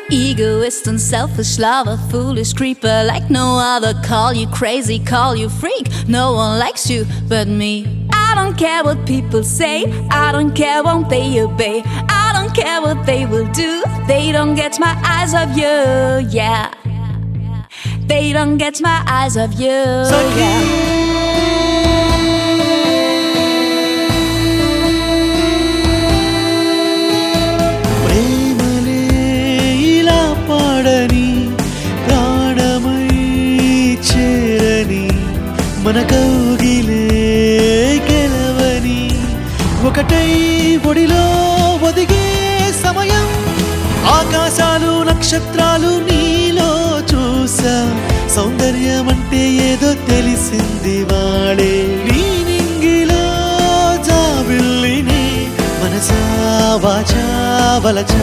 Egoist and selfish lover, foolish creeper like no other. Call you crazy, call you freak. No one likes you but me. I don't care what people say, I don't care, won't they obey? I don't care what they will do, they don't get my eyes of you, yeah. They don't get my eyes of you, yeah. ప్రేమలే ఇలా పాడని ప్రాణమై చేరని మన కౌగిలే గెలవని ఒకటై ఒడిలో ఒదిగే సమయం ఆకాశాలు నక్షత్రాలు నీలో చూసా సౌందర్యం అంటే ఏదో తెలిసింది వాడే నీ నింగిలో జాబిల్లిని మనసా వాచా వలచా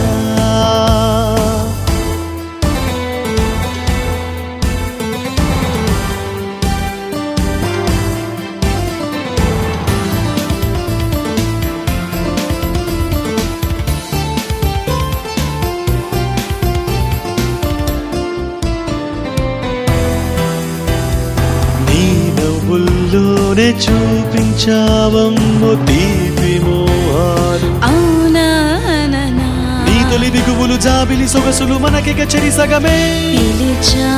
నీ నవ్వుల్లోనే చూపించావమ్మో తీపి మోహాలు అవునా నా, నా. నీ తొలి దిగువులు జాబిలి సొగసులు మనకిక చెరి సగమే పిలిచా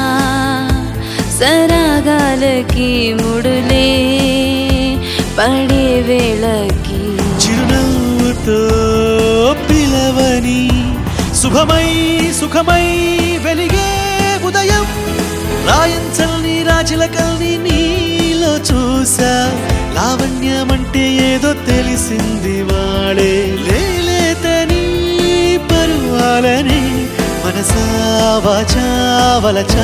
సరాగాలకి ముడులే పడే వేళకి చిరునవ్వుతో పిలవని శుభమై సుఖమై వెలిగే ఉదయం రాయంచల్ని రాచిలకల్ని నీలో చూసా లావణ్యమంటే ఏదో తెలిసింది వాడే లేలేతని పరువాలని మనసా వాచా వలచా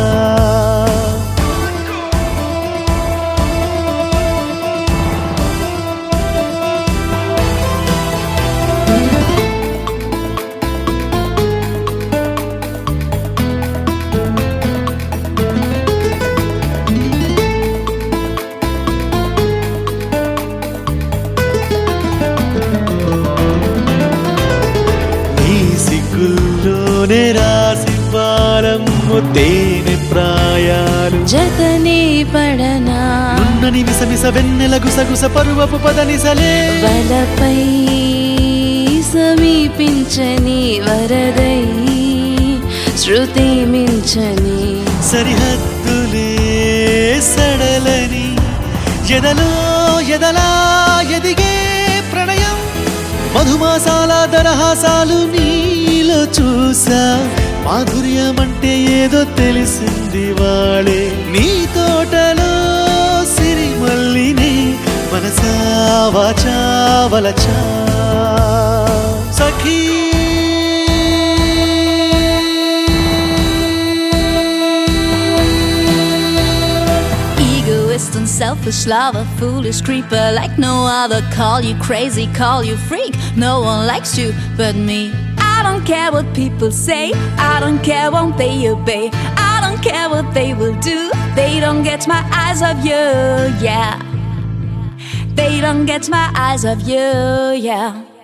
నీ సిగ్గుల్లోనే రాసి పారమ్ము తేనె ప్రాయాలు జతనే పడనా ఉన్నని విసమిస వెన్నెల గుసగుస పరువపు పదనిసలే వలపై సమీపించని వరదై శృతి మించని సరిహద్దులే సడలని ఎదలో ఎదలా ఎదిగే ప్రణయం మధుమాసాల దరహాసాలు నీలో చూసా మాధుర్యమంటే ఏదో తెలిసింది వాడే నీ తోటలో సిరిమల్లిని మనసా వాచా వలచా సఖీ Egoist and selfish lover, foolish creeper like no other. Call you crazy, call you freak. No one likes you but me. I don't care what people say, I don't care, won't they obey? I don't care what they will do, they don't get my eyes of you, yeah. They don't get my eyes of you, yeah.